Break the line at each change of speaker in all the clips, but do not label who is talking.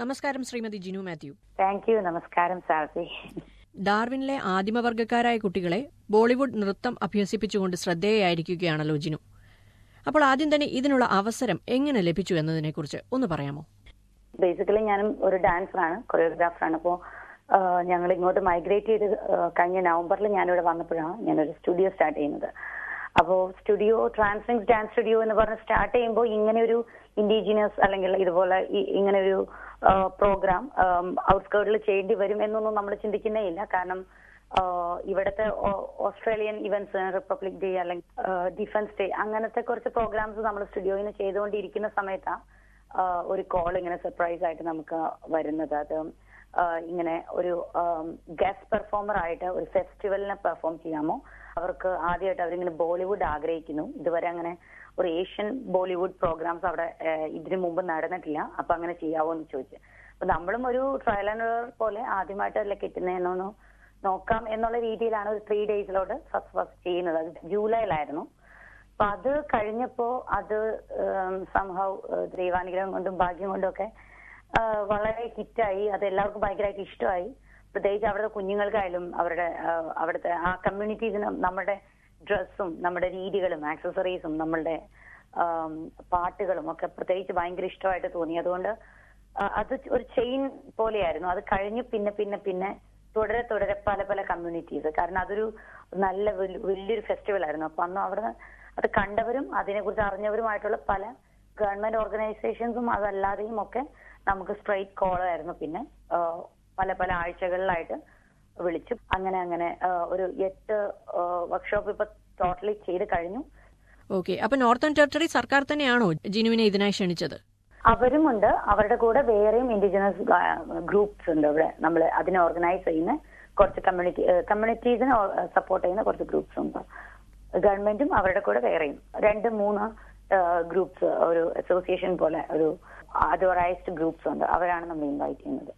നമസ്കാരം Srimathi Jinu Mathew
thank you നമസ്കാരം സാൽസി
ഡാർവിനിലെ ആദിമവർഗക്കാരായ കുട്ടികളെ ബോളിവുഡ് നൃത്തം അഭ്യസിപ്പിച്ചുകൊണ്ട് ശ്രദ്ധേയായിരിക്കുകയാണല്ലോ ജിനു അപ്പോൾ ആദ്യം തന്നെ ഇതിനുള്ള അവസരം എങ്ങനെ ലഭിച്ചു എന്നതിനെക്കുറിച്ച് ഒന്ന് പറയാമോ
ബേസിക്കലി ഞാനും ഒരു ഡാൻസറാണ് കൊറിയോഗ്രാഫറാണ് അപ്പോൾ ഞങ്ങൾ ഇങ്ങോട്ട് മൈഗ്രേറ്റ് ചെയ്ത് ആ, കഴിഞ്ഞ നവംബറിൽ ഞാനിവിടെ വന്നപ്പോഴാണ് ഞാനൊരു സ്റ്റുഡിയോ സ്റ്റാർട്ട് ചെയ്യുന്നത് അപ്പോൾ സ്റ്റുഡിയോ ട്രാൻസ്ലിങ്സ് ഡാൻസ് സ്റ്റുഡിയോ എന്ന് പറഞ്ഞ് സ്റ്റാർട്ട് ചെയ്യുമ്പോൾ ഇങ്ങനെ ഒരു ഇൻഡിജിനസ് അല്ലെങ്കിൽ ഇതുപോലെ ഈ- ഇങ്ങനെ ഒരു പ്രോഗ്രാം ഔട്ട്സ്കേർട്ടിൽ ചെയ്യേണ്ടി വരും എന്നൊന്നും നമ്മൾ ചിന്തിക്കുന്നേ ഇല്ല കാരണം ആ, ഇവിടുത്തെ ഓ- ഓസ്ട്രേലിയൻ ഇവന്റ്സ് റിപ്പബ്ലിക് ഡേ അല്ലെങ്കിൽ ഡിഫൻസ് ഡേ അങ്ങനത്തെ കുറച്ച് പ്രോഗ്രാംസ് നമ്മൾ സ്റ്റുഡിയോയിൽ നിന്ന് ചെയ്തുകൊണ്ടിരിക്കുന്ന സമയത്താണ് ഒരു കോൾ ഇങ്ങനെ സർപ്രൈസ് ആയിട്ട് നമുക്ക് വരുന്നത് അത് ആ, ഇങ്ങനെ ഒരു ഗസ്റ്റ് പെർഫോമർ ആയിട്ട് ഒരു ഫെസ്റ്റിവലിന് പെർഫോം ചെയ്യാമോ അവർക്ക് ആദ്യമായിട്ട് അവരിങ്ങനെ ബോളിവുഡ് ആഗ്രഹിക്കുന്നു ഇതുവരെ അങ്ങനെ ഒരു ഏഷ്യൻ ബോളിവുഡ് പ്രോഗ്രാംസ് അവിടെ ആ, ഇതിനു മുമ്പ് നടന്നിട്ടില്ല അപ്പൊ അങ്ങനെ ചെയ്യാവോ എന്ന് ചോദിച്ചു അപ്പൊ നമ്മളും ഒരു ട്രയൽ ആൻഡ് എറർ പോലെ ആദ്യമായിട്ടല്ലേ കിട്ടുന്നതെന്നൊന്ന് നോക്കാം എന്നുള്ള രീതിയിലാണ് ഒരു ത്രീ ഡേയ്സിലോട്ട് ഫസ്റ്റ് ഫസ്റ്റ് ചെയ്യുന്നത് അത് ജൂലൈയിലായിരുന്നു അപ്പൊ അത് കഴിഞ്ഞപ്പോ അത് സംഭവം ദൈവാനുഗ്രഹം കൊണ്ടും ഭാഗ്യം കൊണ്ടും ഒക്കെ ആ, വളരെ ഹിറ്റായി അത് എല്ലാവർക്കും ഭയങ്കരമായിട്ട് ഇഷ്ടമായി പ്രത്യേകിച്ച് അവിടുത്തെ കുഞ്ഞുങ്ങൾക്കായാലും അവരുടെ ആ, അവിടുത്തെ ആ കമ്മ്യൂണിറ്റീസിന് നമ്മുടെ ഡ്രസ്സും നമ്മുടെ രീതികളും ആക്സസറീസും നമ്മളുടെ ആം, പാട്ടുകളും ഒക്കെ പ്രത്യേകിച്ച് ഭയങ്കര ഇഷ്ടമായിട്ട് തോന്നി അതുകൊണ്ട് ആ, അത് ഒരു ചെയിൻ പോലെയായിരുന്നു അത് കഴിഞ്ഞ് പിന്നെ പിന്നെ പിന്നെ തുടരെ തുടരെ പല പല കമ്മ്യൂണിറ്റീസ് കാരണം അതൊരു നല്ല വലി- വലിയൊരു ഫെസ്റ്റിവൽ ആയിരുന്നു അപ്പൊ അന്ന് അവിടെ അത് കണ്ടവരും അതിനെക്കുറിച്ച് അറിഞ്ഞവരുമായിട്ടുള്ള പല ഗവൺമെന്റ് ഓർഗനൈസേഷൻസും അതല്ലാതെയും ഒക്കെ നമുക്ക് സ്ട്രൈറ്റ് കോൾ ആയിരുന്നു പിന്നെ ആ, പല പല ആഴ്ചകളിലായിട്ട് വിളിച്ചു അങ്ങനെ അങ്ങനെ ആ, ഒരു എട്ട് വർക്ക്ഷോപ്പ് ഇപ്പൊ ടോട്ടലി ചെയ്ത് കഴിഞ്ഞു
ഓക്കെ അപ്പൊ നോർത്തേൺ ടെറിട്ടറി സർക്കാർ തന്നെയാണോ ജിനുവിനെ ഇതിനായി ക്ഷണിച്ചത്
അവരുമുണ്ട് അവരുടെ കൂടെ വേറെയും ഇൻഡിജിനസ് ഗ്രൂപ്പ്സ് ഉണ്ട് ഇവിടെ നമ്മൾ അതിനെ ഓർഗനൈസ് ചെയ്യുന്ന കുറച്ച് കമ്മ്യൂണിറ്റി കമ്മ്യൂണിറ്റീസിനെ സപ്പോർട്ട് ചെയ്യുന്ന കുറച്ച് ഗ്രൂപ്പ്സ് ഉണ്ട് ഗവൺമെന്റും അവരുടെ കൂടെ വേറെയും രണ്ട് മൂന്ന് ഗ്രൂപ്പ്സ് ഒരു അസോസിയേഷൻ പോലെ ഒരു അതോറൈസ്ഡ് ഗ്രൂപ്പ്സ് ഉണ്ട് അവരാണ് നമ്മൾ ഇൻവൈറ്റ് ചെയ്യുന്നത്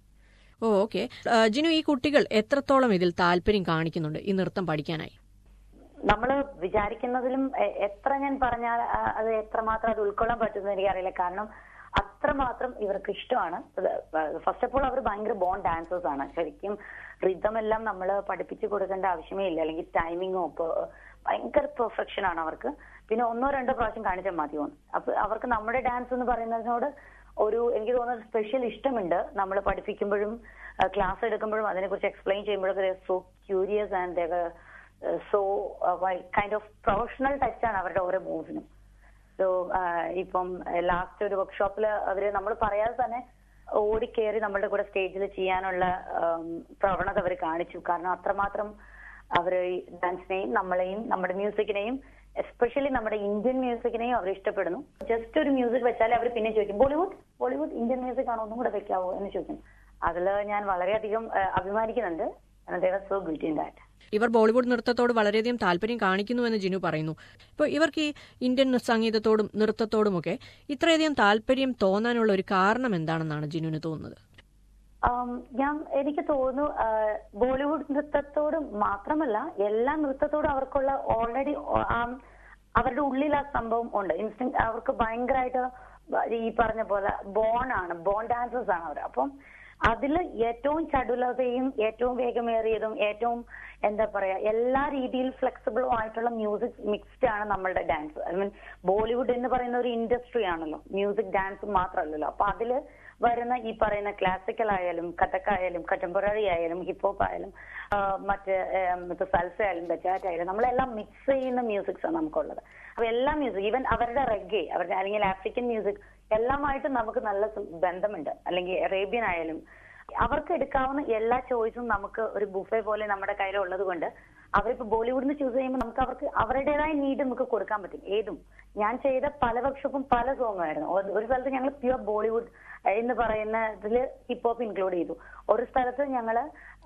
ഓ ഓക്കെ ജിനു ഈ കുട്ടികൾ എത്രത്തോളം ഇതിൽ താല്പര്യം കാണിക്കുന്നുണ്ട് ഈ നൃത്തം പഠിക്കാനായി
നമ്മൾ വിചാരിക്കുന്നതിലും എ- എത്ര ഞാൻ പറഞ്ഞാൽ ആ, അത് എത്രമാത്രം അത് ഉൾക്കൊള്ളാൻ പറ്റുമെന്ന് എനിക്കറിയില്ല കാരണം അത്രമാത്രം ഇവർക്ക് ഇഷ്ടമാണ് ഫസ്റ്റ് ഓഫ് ഓൾ അവർ ഭയങ്കര ബോൺ ഡാൻസേഴ്സ് ആണ് ശരിക്കും റിതം എല്ലാം നമ്മൾ പഠിപ്പിച്ചു കൊടുക്കേണ്ട ആവശ്യമേ ഇല്ല അല്ലെങ്കിൽ ടൈമിങ്ങോ ഭയങ്കര പെർഫെക്ഷൻ ആണ് അവർക്ക് പിന്നെ ഒന്നോ രണ്ടോ പ്രാവശ്യം കാണിച്ചാൽ മതിയോ അപ്പൊ അവർക്ക് നമ്മുടെ ഡാൻസ് എന്ന് പറയുന്നതിനോട് ഒരു എനിക്ക് തോന്നുന്നത് സ്പെഷ്യൽ ഇഷ്ടമുണ്ട് നമ്മൾ പഠിപ്പിക്കുമ്പോഴും ക്ലാസ് എടുക്കുമ്പോഴും അതിനെക്കുറിച്ച് എക്സ്പ്ലെയിൻ ചെയ്യുമ്പോഴൊക്കെ so curious and so kind of professional ടച്ചാണ് അവരുടെ ഓരോ മൂവ്സിനും സോ ഇപ്പം ലാസ്റ്റ് ഒരു വർക്ക്ഷോപ്പിൽ അവര് നമ്മൾ പറയാതെ തന്നെ ഓടിക്കേറി നമ്മളുടെ കൂടെ സ്റ്റേജിൽ ചെയ്യാനുള്ള ഉം, പ്രവണത അവർ കാണിച്ചു കാരണം അത്രമാത്രം അവര് ഈ ഡാൻസിനെയും നമ്മളെയും നമ്മുടെ മ്യൂസിക്കിനെയും എസ്പെഷ്യലി നമ്മുടെ ഇന്ത്യൻ മ്യൂസിക്കിനെയും അവർ ഇഷ്ടപ്പെടുന്നു ജസ്റ്റ് ഒരു മ്യൂസിക് വെച്ചാൽ അവർ പിന്നെ ചോദിക്കും ബോളിവുഡ് ബോളിവുഡ് ഇന്ത്യൻ മ്യൂസിക് ആണോ ഒന്നും കൂടെ വെക്കാവോ എന്ന് ചോദിക്കും അതിൽ ഞാൻ വളരെയധികം ഏഹ്, അഭിമാനിക്കുന്നുണ്ട് സോ ഗുഡ് ഇൻ ദാറ്റ്
ഇവർ ബോളിവുഡ് നൃത്തത്തോട് വളരെയധികം താല്പര്യം കാണിക്കുന്നുവെന്ന് ജിനു പറയുന്നു ഇപ്പോൾ ഇവർക്ക് ഈ ഇന്ത്യൻ സംഗീതത്തോടും നൃത്തത്തോടുമൊക്കെ ഇത്രയധികം താല്പര്യം തോന്നാനുള്ള ഒരു കാരണം എന്താണെന്നാണ് ജിനുവിന് തോന്നുന്നത്
ആം, ഞാൻ എനിക്ക് തോന്നുന്നു ആ, ബോളിവുഡ് നൃത്തത്തോട് മാത്രമല്ല എല്ലാ നൃത്തത്തോടും അവർക്കുള്ള ഓൾറെഡി അവരുടെ ഉള്ളിൽ ആ സംഭവം ഉണ്ട് ഇൻസ്റ്റന്റ് അവർക്ക് ഭയങ്കരമായിട്ട് ഈ പറഞ്ഞ പോലെ ബോൺ ആണ് ബോൺ ഡാൻസേഴ്സ് ആണ് അവർ അപ്പം അതിൽ ഏറ്റവും ചടുലതയും ഏറ്റവും വേഗമേറിയതും ഏറ്റവും എന്താ പറയാ എല്ലാ രീതിയിൽ ഫ്ലെക്സിബിളും ആയിട്ടുള്ള മ്യൂസിക് മിക്സ്ഡ് ആണ് നമ്മളുടെ ഡാൻസ് ഐ മീൻ ബോളിവുഡ് എന്ന് പറയുന്ന ഒരു ഇൻഡസ്ട്രി ആണല്ലോ മ്യൂസിക് ഡാൻസ് മാത്രമല്ലല്ലോ അപ്പൊ അതില് വരുന്ന ഈ പറയുന്ന ക്ലാസിക്കൽ ആയാലും കഥക് ആയാലും കണ്ടംപററി ആയാലും ഹിപ്പ് ഹോപ്പ് ആയാലും ആ, മറ്റ് മറ്റേ സൽസ ആയാലും ബച്ചാറ്റ് ആയാലും നമ്മളെല്ലാം മിക്സ് ചെയ്യുന്ന മ്യൂസിക്സ് ആണ് നമുക്കുള്ളത് അപ്പൊ എല്ലാ മ്യൂസിക് ഈവൻ അവരുടെ റെഗെ അവരുടെ അല്ലെങ്കിൽ ആഫ്രിക്കൻ മ്യൂസിക് എല്ലാമായിട്ടും നമുക്ക് നല്ല സം- ബന്ധമുണ്ട് അല്ലെങ്കിൽ അറേബ്യൻ ആയാലും അവർക്ക് എടുക്കാവുന്ന എല്ലാ ചോയ്സും നമുക്ക് ഒരു ബുഫെ പോലെ നമ്മുടെ കയ്യിലുള്ളത് കൊണ്ട് അവരിപ്പോ ബോളിവുഡിന് ചൂസ് ചെയ്യുമ്പോൾ നമുക്ക് അവർക്ക് അവരുടേതായ നീഡ് നമുക്ക് കൊടുക്കാൻ പറ്റും ഏതും ഞാൻ ചെയ്ത പല വർക്ക്ഷോപ്പും പല സോങ്ങും ആയിരുന്നു ഒരു- ഒരു സ്ഥലത്ത് ഞങ്ങൾ പ്യുവർ ബോളിവുഡ് എന്ന് പറയുന്ന ഇതിൽ ഹിപ്പ് ഹോപ്പ് ഇൻക്ലൂഡ് ചെയ്തു ഒരു സ്ഥലത്ത് ഞങ്ങൾ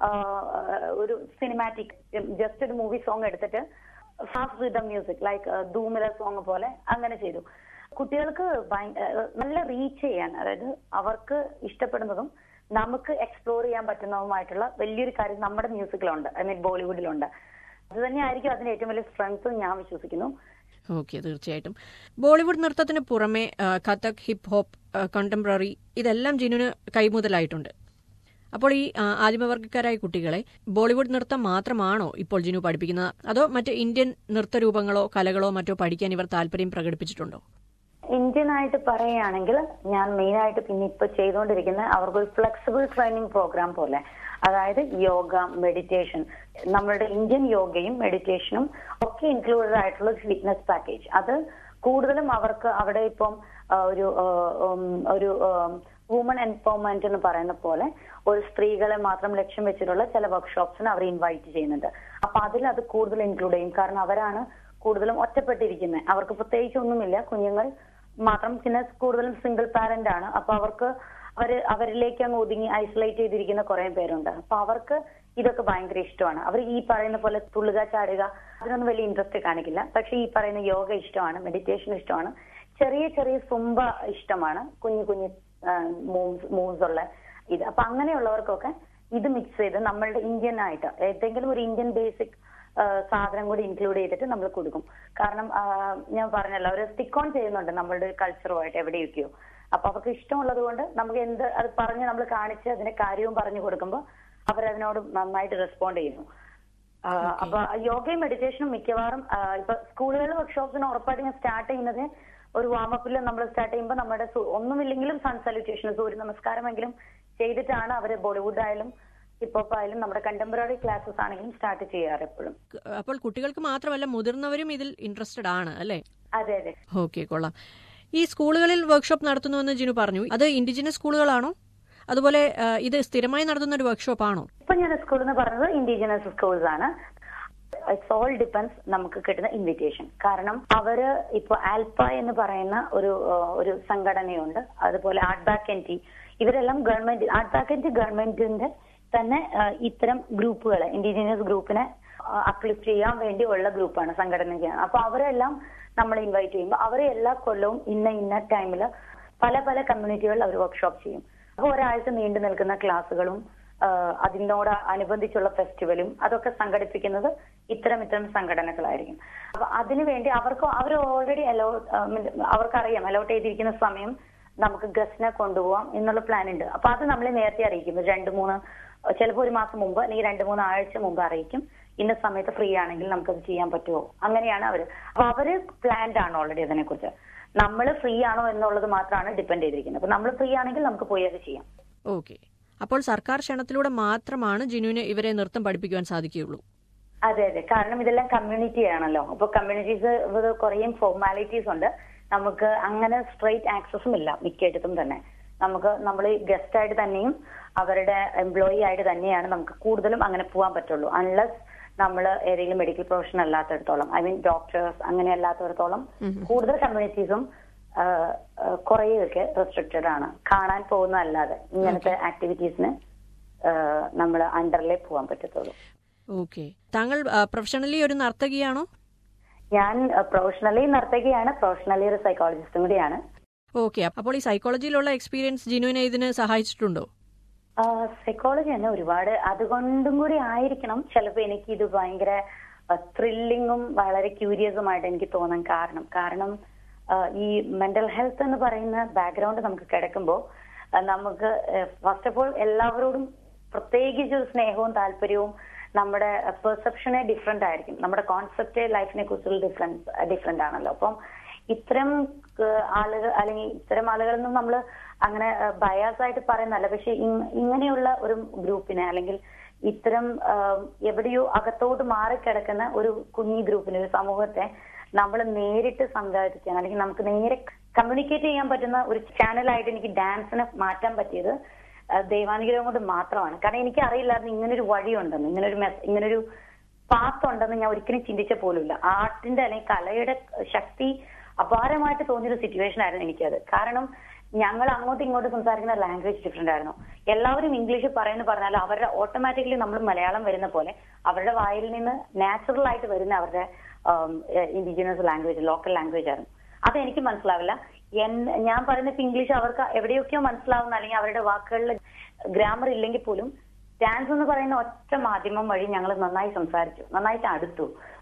ഒരു സിനിമാറ്റിക് ജസ്റ്റ് ഒരു മൂവി സോങ് എടുത്തിട്ട് ഫാസ്റ്റ് റിതം മ്യൂസിക് ലൈക്ക് ധൂമില സോങ് പോലെ അങ്ങനെ ചെയ്തു കുട്ടികൾക്ക് ഭയ- ഏഹ് നല്ല റീച്ച് ചെയ്യാൻ അതായത് അവർക്ക് ഇഷ്ടപ്പെടുന്നതും നമുക്ക് എക്സ്പ്ലോർ ചെയ്യാൻ പറ്റുന്നതുമായിട്ടുള്ള വലിയൊരു കാര്യം നമ്മുടെ മ്യൂസിക്കിലുണ്ട് ഐ മീൻ ബോളിവുഡിലുണ്ട് അത് തന്നെയായിരിക്കും അതിന്റെ ഏറ്റവും വലിയ സ്ട്രെങ്ത് ഞാൻ വിശ്വസിക്കുന്നു
ഓക്കെ തീർച്ചയായിട്ടും ബോളിവുഡ് നൃത്തത്തിന് പുറമെ ആ, കഥക് ഹിപ്പ് ഹോപ്പ് ആ, കണ്ടംപററി ഇതെല്ലാം ജിനുവിന് കൈമുതലായിട്ടുണ്ട് അപ്പോൾ ഈ ആ, ആദിമവർഗക്കാരായ കുട്ടികളെ ബോളിവുഡ് നൃത്തം മാത്രമാണോ ഇപ്പോൾ ജിനു പഠിപ്പിക്കുന്നത് അതോ മറ്റ് ഇന്ത്യൻ നൃത്തരൂപങ്ങളോ കലകളോ മറ്റോ പഠിക്കാൻ ഇവർ താല്പര്യം പ്രകടിപ്പിച്ചിട്ടുണ്ടോ
ഇന്ത്യൻ ആയിട്ട് പറയുകയാണെങ്കിൽ ഞാൻ മെയിൻ ആയിട്ട് പിന്നെ ഇപ്പൊ ചെയ്തുകൊണ്ടിരിക്കുന്ന അവർക്കൊരു ഫ്ലെക്സിബിൾ ട്രെയിനിങ് പ്രോഗ്രാം പോലെ അതായത് യോഗ മെഡിറ്റേഷൻ നമ്മളുടെ ഇന്ത്യൻ യോഗയും മെഡിറ്റേഷനും ഒക്കെ ഇൻക്ലൂഡഡ് ആയിട്ടുള്ള ഒരു ഫിറ്റ്നസ് പാക്കേജ് അത് കൂടുതലും അവർക്ക് അവിടെ ഇപ്പം ആ, ഒരു ആ, ഉം, ഒരു വുമൺ എംപവർമെന്റ് എന്ന് പറയുന്ന പോലെ ഒരു സ്ത്രീകളെ മാത്രം ലക്ഷ്യം വെച്ചിട്ടുള്ള ചില വർക്ക്ഷോപ്സിന് അവർ ഇൻവൈറ്റ് ചെയ്യുന്നുണ്ട് അപ്പൊ അതിൽ അത് കൂടുതൽ ഇൻക്ലൂഡ് ചെയ്യും കാരണം അവരാണ് കൂടുതലും ഒറ്റപ്പെട്ടിരിക്കുന്നത് അവർക്ക് പ്രത്യേകിച്ച് ഒന്നുമില്ല കുഞ്ഞുങ്ങൾ മാത്രം പിന്നെ കൂടുതലും സിംഗിൾ പാരന്റ് ആണ് അപ്പൊ അവർക്ക് അവര് അവരിലേക്ക് അങ്ങ് ഒതുങ്ങി ഐസൊലേറ്റ് ചെയ്തിരിക്കുന്ന കുറെ പേരുണ്ട് അപ്പൊ അവർക്ക് ഇതൊക്കെ ഭയങ്കര ഇഷ്ടമാണ് അവർ ഈ പറയുന്ന പോലെ തുള്ളുക ചാടുക അതിനൊന്നും വലിയ ഇൻട്രസ്റ്റ് കാണിക്കില്ല പക്ഷെ ഈ പറയുന്ന യോഗ ഇഷ്ടമാണ് മെഡിറ്റേഷൻ ഇഷ്ടമാണ് ചെറിയ ചെറിയ സുംബ ഇഷ്ടമാണ് കുഞ്ഞു കുഞ്ഞു മൂവ്സ് മൂവ്സ് ഉള്ള ഇത് അപ്പൊ അങ്ങനെയുള്ളവർക്കൊക്കെ ഇത് മിക്സ് ചെയ്ത് നമ്മളുടെ ഇന്ത്യൻ ആയിട്ട് ഏതെങ്കിലും ഒരു ഇന്ത്യൻ ബേസിക് സാധനം കൂടി ഇൻക്ലൂഡ് ചെയ്തിട്ട് നമ്മൾ കൊടുക്കും കാരണം ആ, ഞാൻ പറഞ്ഞല്ലോ അവർ സ്റ്റിക്ക് ഓൺ ചെയ്യുന്നുണ്ട് നമ്മളുടെ കൾച്ചറുമായിട്ട് എവിടെയൊക്കെയോ അപ്പൊ അവർക്ക് ഇഷ്ടമുള്ളത് കൊണ്ട് നമുക്ക് എന്ത് അത് പറഞ്ഞ് നമ്മൾ കാണിച്ച് അതിന്റെ കാര്യവും പറഞ്ഞു കൊടുക്കുമ്പോൾ അവരതിനോട് നന്നായിട്ട് റെസ്പോണ്ട് ചെയ്യുന്നു ആ, അപ്പൊ യോഗയും മെഡിറ്റേഷനും മിക്കവാറും ആ, ഇപ്പൊ സ്കൂളുകളിൽ വർക്ക്ഷോപ്സിന് ഉറപ്പായിട്ട് ഞാൻ സ്റ്റാർട്ട് ചെയ്യുന്നത് ഒരു വാമപ്പിൽ നമ്മൾ സ്റ്റാർട്ട് ചെയ്യുമ്പോൾ നമ്മുടെ സു- ഒന്നുമില്ലെങ്കിലും സൺ സല്യൂട്ടേഷൻ സൂര്യ നമസ്കാരമെങ്കിലും ചെയ്തിട്ടാണ് അവര് ബോളിവുഡ് ആയാലും ഹിപ്പ് ഹോപ്പ് ആയാലും നമ്മുടെ കണ്ടംപററി ക്ലാസ്സസ് ആണെങ്കിലും സ്റ്റാർട്ട് ചെയ്യാറ് എപ്പോഴും
ക- അപ്പോൾ കുട്ടികൾക്ക് മാത്രമല്ല മുതിർന്നവരും ഇതിൽ ഇൻട്രസ്റ്റഡ് ആണ് അല്ലേ
അതെ അതെ
ഓക്കെ കൊള്ളാം ഈ സ്കൂളുകളിൽ വർക്ക്ഷോപ്പ് നടത്തുന്നുവെന്ന് ജിനു പറഞ്ഞു അത് ഇൻഡിജിനസ് സ്കൂളുകളാണോ അതുപോലെ ആ, ഇത് സ്ഥിരമായി നടത്തുന്ന ഒരു വർക്ക്ഷോപ്പ് ആണോ
ഇപ്പൊ ഞാൻ സ്കൂൾ എന്ന് പറഞ്ഞത് ഇൻഡിജിനസ് സ്കൂൾസ് ആണ് ഇറ്റ്സ് ഓൾ ഡിപ്പെൻസ് നമുക്ക് കിട്ടുന്ന ഇൻവിറ്റേഷൻ കാരണം അവര് ഇപ്പൊ ആൽപ്പ എന്ന് പറയുന്ന ഒരു ആ, ഒരു സംഘടനയുണ്ട് അതുപോലെ ആർട്ട് ബാക്ക് എൻ ടി ഇവരെല്ലാം government art back N T ഗവൺമെന്റിന്റെ തന്നെ ആ, ഇത്തരം ഗ്രൂപ്പുകളെ ഇൻഡിജിനിയസ് ഗ്രൂപ്പിനെ അപ്ലിഫ്റ്റ് ചെയ്യാൻ വേണ്ടി ഉള്ള ഗ്രൂപ്പാണ് സംഘടനയാണ് അപ്പൊ അവരെല്ലാം നമ്മൾ ഇൻവൈറ്റ് ചെയ്യുമ്പോൾ അവരെ എല്ലാ കൊല്ലവും ഇന്ന ഇന്ന ടൈമിൽ പല പല കമ്മ്യൂണിറ്റികളിൽ അവർ വർക്ക്ഷോപ്പ് ചെയ്യും അപ്പൊ ഒരാഴ്ച നീണ്ടു നിൽക്കുന്ന ക്ലാസ്സുകളും ആഹ് അതിനോട് അനുബന്ധിച്ചുള്ള ഫെസ്റ്റിവലും അതൊക്കെ സംഘടിപ്പിക്കുന്നത് ഇത്തരം ഇത്തരം സംഘടനകളായിരിക്കും അപ്പൊ അതിനുവേണ്ടി അവർക്ക് അവർ ഓൾറെഡി അലോ അവർക്കറിയാം അലോട്ട് ചെയ്തിരിക്കുന്ന സമയം നമുക്ക് ഗസ്റ്റിനെ കൊണ്ടുപോകാം എന്നുള്ള പ്ലാൻ ഉണ്ട് അപ്പൊ അത് നമ്മളെ നേരത്തെ അറിയിക്കും ഒരു രണ്ട് മൂന്ന് ചിലപ്പോൾ ഒരു മാസം മുമ്പ് അല്ലെങ്കിൽ രണ്ട് മൂന്ന് ആഴ്ച മുമ്പ് അറിയിക്കും ഇന്ന സമയത്ത് ഫ്രീ ആണെങ്കിൽ നമുക്കത് ചെയ്യാൻ പറ്റുമോ അങ്ങനെയാണ് അവര് അപ്പൊ അവര് പ്ലാൻഡ് ആണ് ഓൾറെഡി അതിനെക്കുറിച്ച് നമ്മൾ ഫ്രീ ആണോ എന്നുള്ളത് മാത്രമാണ് ഡിപ്പെൻഡ് ചെയ്തിരിക്കുന്നത് അപ്പൊ നമ്മൾ ഫ്രീ ആണെങ്കിൽ നമുക്ക് പോയി അത് ചെയ്യാം
ഓക്കെ അപ്പോൾ സർക്കാർ ക്ഷണത്തിലൂടെ മാത്രമാണ് ജിനുവിന് ഇവരെ നൃത്തം പഠിപ്പിക്കുവാൻ സാധിക്കുകയുള്ളൂ
അതെ അതെ കാരണം ഇതെല്ലാം കമ്മ്യൂണിറ്റി ആണല്ലോ അപ്പൊ കമ്മ്യൂണിറ്റീസ് കുറേ ഫോർമാലിറ്റീസ് ഉണ്ട് നമുക്ക് അങ്ങനെ സ്ട്രെയിറ്റ് ആക്സസും ഇല്ല മിക്കയിടത്തും തന്നെ നമുക്ക് നമ്മൾ ഗസ്റ്റ് ആയിട്ട് തന്നെയും അവരുടെ എംപ്ലോയി ആയിട്ട് തന്നെയാണ് നമുക്ക് കൂടുതലും അങ്ങനെ പോകാൻ പറ്റുള്ളൂ അൺലെസ് നമ്മൾ ഏതെങ്കിലും മെഡിക്കൽ പ്രൊഫഷൻ അല്ലാത്തടത്തോളം ഐ മീൻ ഡോക്ടേഴ്സ് അങ്ങനെ അല്ലാത്തടത്തോളം കൂടുതൽ കമ്മ്യൂണിറ്റീസും കുറേയൊക്കെ റെസ്ട്രിക്റ്റഡ് ആണ് കാണാൻ പോകുന്നതല്ലാതെ ഇങ്ങനത്തെ ആക്ടിവിറ്റീസിന് നമ്മൾ അണ്ടറിലേ പോകാൻ പറ്റത്തുള്ളൂ
ഓക്കെ താങ്കൾ പ്രൊഫഷണലി ഒരു നർത്തകിയാണോ
ഞാൻ പ്രൊഫഷണലി നർത്തകിയാണ് പ്രൊഫഷണലി ഒരു സൈക്കോളജിസ്റ്റും കൂടിയാണ്
ഓക്കെ അപ്പോൾ ഈ സൈക്കോളജിയിലുള്ള എക്സ്പീരിയൻസ് ജിനുവിനെ ഇതിന് സഹായിച്ചിട്ടുണ്ടോ
സൈക്കോളജി തന്നെ ഒരുപാട് അതുകൊണ്ടും കൂടി ആയിരിക്കണം ചിലപ്പോൾ എനിക്ക് ഇത് ഭയങ്കര ത്രില്ലിങ്ങും വളരെ ക്യൂരിയസുമായിട്ട് എനിക്ക് തോന്നാൻ കാരണം കാരണം ആ, ഈ മെന്റൽ ഹെൽത്ത് എന്ന് പറയുന്ന ബാക്ക്ഗ്രൗണ്ട് നമുക്ക് കിടക്കുമ്പോൾ നമുക്ക് ഫസ്റ്റ് ഓഫ് ഓൾ എല്ലാവരോടും പ്രത്യേകിച്ച് ഒരു സ്നേഹവും താല്പര്യവും നമ്മുടെ പെർസെപ്ഷനെ ഡിഫറെന്റ് ആയിരിക്കും നമ്മുടെ കോൺസെപ്റ്റ് ലൈഫിനെ കുറിച്ചുള്ള ഡിഫറൻസ് ഡിഫറെന്റ് ആണല്ലോ അപ്പം ഇത്തരം ഏഹ്, ആളുകൾ അല്ലെങ്കിൽ ഇത്തരം ആളുകളൊന്നും നമ്മൾ അങ്ങനെ ബയാസ് ആയിട്ട് പറയുന്നല്ല പക്ഷെ ഇങ്- ഇങ്ങനെയുള്ള ഒരു ഗ്രൂപ്പിനെ അല്ലെങ്കിൽ ഇത്തരം ആഹ്, എവിടെയോ അകത്തോട്ട് മാറിക്കിടക്കുന്ന ഒരു കുഞ്ഞു ഗ്രൂപ്പിനെ ഒരു സമൂഹത്തെ നമ്മൾ നേരിട്ട് സംസാരിക്കാൻ അല്ലെങ്കിൽ നമുക്ക് നേരെ കമ്മ്യൂണിക്കേറ്റ് ചെയ്യാൻ പറ്റുന്ന ഒരു ചാനലായിട്ട് എനിക്ക് ഡാൻസിനെ മാറ്റാൻ പറ്റിയത് ആഹ്, ദൈവാനുഗ്രഹം കൊണ്ട് മാത്രമാണ് കാരണം എനിക്ക് അറിയില്ലായിരുന്നു ഇങ്ങനൊരു വഴിയുണ്ടെന്ന് ഇങ്ങനൊരു മെസ് ഇങ്ങനൊരു പാത്ത് ഉണ്ടെന്ന് ഞാൻ ഒരിക്കലും ചിന്തിച്ച പോലുമില്ല ആർട്ടിന്റെ അല്ലെങ്കിൽ കലയുടെ ശക്തി അപാരമായിട്ട് തോന്നിയൊരു സിറ്റുവേഷൻ ആയിരുന്നു എനിക്കത് കാരണം ഞങ്ങൾ അങ്ങോട്ടും ഇങ്ങോട്ടും സംസാരിക്കുന്ന ലാംഗ്വേജ് ഡിഫറെന്റ് ആയിരുന്നു എല്ലാവരും ഇംഗ്ലീഷ് പറയുന്നു പറഞ്ഞാൽ അവരുടെ ഓട്ടോമാറ്റിക്കലി നമ്മൾ മലയാളം വരുന്ന പോലെ അവരുടെ വായിൽ നിന്ന് നാച്ചുറൽ ആയിട്ട് വരുന്ന അവരുടെ ഇൻഡിജിനസ് ലാംഗ്വേജ് ലോക്കൽ ലാംഗ്വേജ് ആയിരുന്നു അത് എനിക്ക് മനസ്സിലാവില്ല എൻ- ഞാൻ പറയുന്ന ഇപ്പൊ ഇംഗ്ലീഷ് അവർക്ക് എവിടെയൊക്കെയോ മനസ്സിലാവുന്ന അല്ലെങ്കിൽ അവരുടെ വാക്കുകളിൽ ഗ്രാമർ ഇല്ലെങ്കിൽ പോലും ഡാൻസ് എന്ന് പറയുന്ന ഒറ്റ മാധ്യമം വഴി ഞങ്ങൾ നന്നായി സംസാരിച്ചു നന്നായിട്ട് അടുത്തു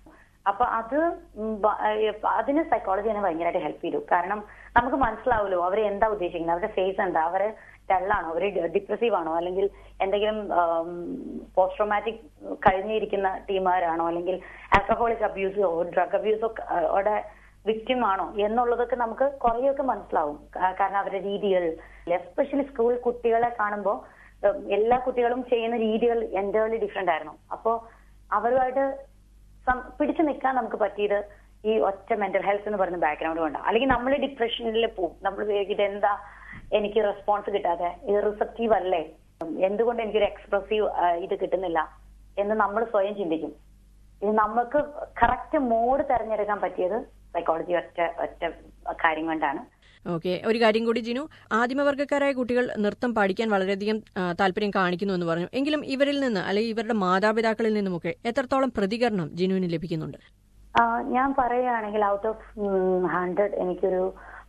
അപ്പൊ അത് ഉം ബ- ഏഹ് അതിന് സൈക്കോളജി എന്നെ ഭയങ്കരമായിട്ട് ഹെൽപ്പ് ചെയ്തു കാരണം നമുക്ക് മനസ്സിലാവുമല്ലോ അവർ എന്താ ഉദ്ദേശിക്കുന്നത് അവരുടെ ഫേസ് എന്താ അവര് ഡള്ളാണോ അവര് ഡിപ്രസീവ് ആണോ അല്ലെങ്കിൽ എന്തെങ്കിലും പോസ്റ്റ് ട്രോമാറ്റിക് കഴിഞ്ഞിരിക്കുന്ന ടീമുകാരാണോ അല്ലെങ്കിൽ ആൽക്കഹോളിക് അബ്യൂസോ ഡ്രഗ് അബ്യൂസോ അവിടെ വിക്ടിം ആണോ എന്നുള്ളതൊക്കെ നമുക്ക് കുറേയൊക്കെ മനസ്സിലാവും കാ- കാരണം അവരുടെ രീതികൾ എസ്പെഷ്യലി സ്കൂൾ കുട്ടികളെ കാണുമ്പോൾ എല്ലാ കുട്ടികളും ചെയ്യുന്ന രീതികൾ എൻ്റേർലി ഡിഫറെന്റ് ആയിരുന്നു അപ്പോ അവരുമായിട്ട് സം- പിടിച്ചു നിൽക്കാൻ നമുക്ക് പറ്റിയത് ഈ ഒറ്റ മെന്റൽ ഹെൽത്ത് എന്ന് പറയുന്ന ബാക്ക്ഗ്രൗണ്ട് കൊണ്ടാണ് അല്ലെങ്കിൽ നമ്മൾ ഡിപ്രഷനിൽ പോകും നമ്മൾ ഇത് എന്താ എനിക്ക് റെസ്പോൺസ് കിട്ടാതെ ഇത് റിസപ്റ്റീവ് അല്ലേ എന്തുകൊണ്ട് എനിക്കൊരു എക്സ്പ്രസീവ് ഇത് കിട്ടുന്നില്ല എന്ന് നമ്മൾ സ്വയം ചിന്തിക്കും ഇത് നമുക്ക് കറക്റ്റ് മോഡ് തെരഞ്ഞെടുക്കാൻ പറ്റിയത് സൈക്കോളജി ഒറ്റ ഒറ്റ കാര്യം കൊണ്ടാണ്
ഓക്കെ ഒരു കാര്യം കൂടി ജിനു ആദിമവർഗക്കാരായ കുട്ടികൾ നൃത്തം പഠിക്കാൻ വളരെയധികം ആ, താല്പര്യം കാണിക്കുന്നു എന്ന് പറഞ്ഞു എങ്കിലും ഇവരിൽ നിന്ന് അല്ലെങ്കിൽ ഇവരുടെ മാതാപിതാക്കളിൽ നിന്നുമൊക്കെ എത്രത്തോളം പ്രതികരണം ജിനുവിന് ലഭിക്കുന്നുണ്ട്
ആ, ഞാൻ പറയുകയാണെങ്കിൽ ഔട്ട് ഓഫ് ഹൺഡ്രഡ് എനിക്കൊരു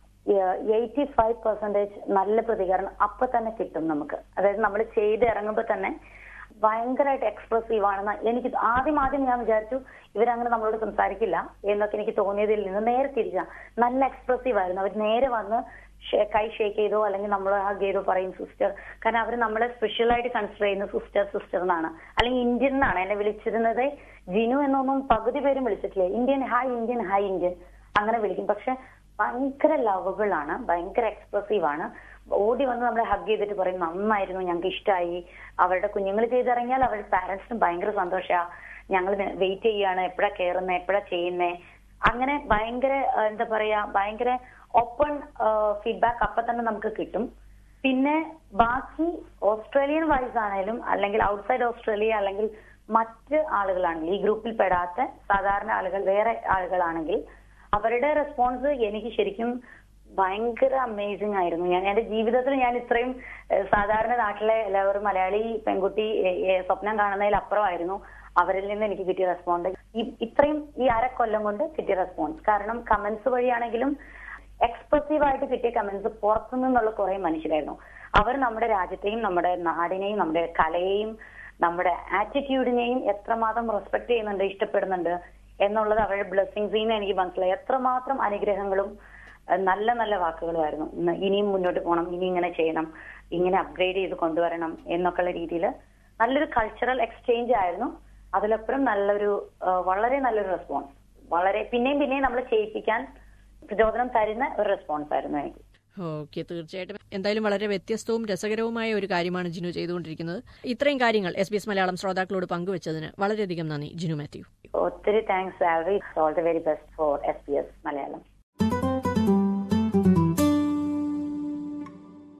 എയ്റ്റി ഫൈവ് പെർസെന്റേജ് നല്ല പ്രതികരണം അപ്പൊ തന്നെ കിട്ടും നമുക്ക് അതായത് നമ്മൾ ചെയ്ത് ഇറങ്ങുമ്പോൾ തന്നെ ഭയങ്കരമായിട്ട് എക്സ്പ്രസീവ് ആണെന്ന് എനിക്ക് ആദ്യം ആദ്യം ഞാൻ വിചാരിച്ചു ഇവരങ്ങനെ നമ്മളോട് സംസാരിക്കില്ല എന്നൊക്കെ എനിക്ക് തോന്നിയതിൽ നിന്ന് നേരെ തിരിച്ചാ നല്ല എക്സ്പ്രസീവ് ആയിരുന്നു അവർ നേരെ വന്ന് ഷേ- കൈ ഷേക്ക് ചെയ്തോ അല്ലെങ്കിൽ നമ്മൾ ഹഗ് ചെയ്തോ പറയും സിസ്റ്റർ കാരണം അവർ നമ്മളെ സ്പെഷ്യൽ ആയിട്ട് കൺസിഡർ ചെയ്യുന്ന സിസ്റ്റർ സിസ്റ്റർ എന്നാണ് അല്ലെങ്കിൽ ഇന്ത്യൻ എന്നാണ് എന്നെ വിളിച്ചിരുന്നത് ജിനു എന്നൊന്നും പകുതി പേരും വിളിച്ചിട്ടില്ല Indian hi Indian hi Indian അങ്ങനെ വിളിക്കും പക്ഷെ ഭയങ്കര ലവബിൾ ആണ് ഭയങ്കര എക്സ്പ്രസീവ് ആണ് ഓടി വന്ന് നമ്മളെ ഹഗ് ചെയ്തിട്ട് പറയും നന്നായിരുന്നു ഞങ്ങൾക്ക് ഇഷ്ടമായി അവരുടെ കുഞ്ഞുങ്ങൾ ചെയ്തിറങ്ങിയാൽ അവരുടെ പാരന്റ്സിനും ഭയങ്കര സന്തോഷാ ഞങ്ങൾ വെയിറ്റ് ചെയ്യാണ് എപ്പോഴാ കയറുന്നത് എപ്പോഴാ ചെയ്യുന്നേ അങ്ങനെ ഭയങ്കര ആ, എന്താ പറയാ ഭയങ്കര ഓപ്പൺ ഫീഡ്ബാക്ക് അപ്പൊ തന്നെ നമുക്ക് കിട്ടും പിന്നെ ബാക്കി ഓസ്ട്രേലിയൻ വൈസ് ആണെങ്കിലും അല്ലെങ്കിൽ ഔട്ട്സൈഡ് ഓസ്ട്രേലിയ അല്ലെങ്കിൽ മറ്റ് ആളുകളാണെങ്കിൽ ഈ ഗ്രൂപ്പിൽ പെടാത്ത സാധാരണ ആളുകൾ വേറെ ആളുകളാണെങ്കിൽ അവരുടെ റെസ്പോൺസ് എനിക്ക് ശരിക്കും ഭയങ്കര അമേസിംഗ് ആയിരുന്നു ഞാൻ എന്റെ ജീവിതത്തിൽ ഞാൻ ഇത്രയും ഏഹ്, സാധാരണ നാട്ടിലെ എല്ലാവരും മലയാളി പെൺകുട്ടി ഏഹ്, ഏഹ്, സ്വപ്നം കാണുന്നതിൽ അപ്പുറമായിരുന്നു അവരിൽ നിന്ന് എനിക്ക് കിട്ടിയ റെസ്പോണ്ട് ഇത്രയും ഈ അര കൊല്ലം കൊണ്ട് കിട്ടിയ റെസ്പോൺസ് കാരണം കമന്റ്സ് വഴിയാണെങ്കിലും എക്സ്പ്രസീവ് ആയിട്ട് കിട്ടിയ കമന്റ്സ് പുറത്തു നിന്നുള്ള കുറെ മനുഷ്യരായിരുന്നു അവർ നമ്മുടെ രാജ്യത്തെയും നമ്മുടെ നാടിനെയും നമ്മുടെ കലയെയും നമ്മുടെ ആറ്റിറ്റ്യൂഡിനെയും എത്രമാത്രം റെസ്പെക്ട് ചെയ്യുന്നുണ്ട് ഇഷ്ടപ്പെടുന്നുണ്ട് എന്നുള്ളത് അവരുടെ ബ്ലെസ്സിങ്സിൽ നിന്ന് എനിക്ക് മനസ്സിലായി എത്രമാത്രം അനുഗ്രഹങ്ങളും അഹ് നല്ല നല്ല വാക്കുകളുമായിരുന്നു ഇന്ന് ഇനിയും മുന്നോട്ട് പോകണം ഇനി ഇങ്ങനെ ചെയ്യണം ഇങ്ങനെ അപ്ഗ്രേഡ് ചെയ്ത് കൊണ്ടുവരണം എന്നൊക്കെയുള്ള രീതിയിൽ നല്ലൊരു കൾച്ചറൽ എക്സ്ചേഞ്ച് ആയിരുന്നു അതിലപ്പുറം നല്ലൊരു അഹ് വളരെ നല്ലൊരു റെസ്പോൺസ് വളരെ പിന്നെയും പിന്നെയും നമ്മൾ ചെയ്യിപ്പിക്കാൻ പ്രചോദനം തരുന്ന ഒരു റെസ്പോൺസ് ആയിരുന്നു എനിക്ക്
ഓക്കെ തീർച്ചയായിട്ടും എന്തായാലും വളരെ വ്യത്യസ്തവും രസകരവുമായ ഒരു കാര്യമാണ് ജിനു ചെയ്തുകൊണ്ടിരിക്കുന്നത് ഇത്രയും കാര്യങ്ങൾ എസ് ബി എസ് മലയാളം ശ്രോതാക്കളോട് പങ്കുവച്ചതിന് വളരെയധികം നന്ദി ജിനു മാത്യു
ഒത്തിരി thanks salary all the very best for S P S Malayalam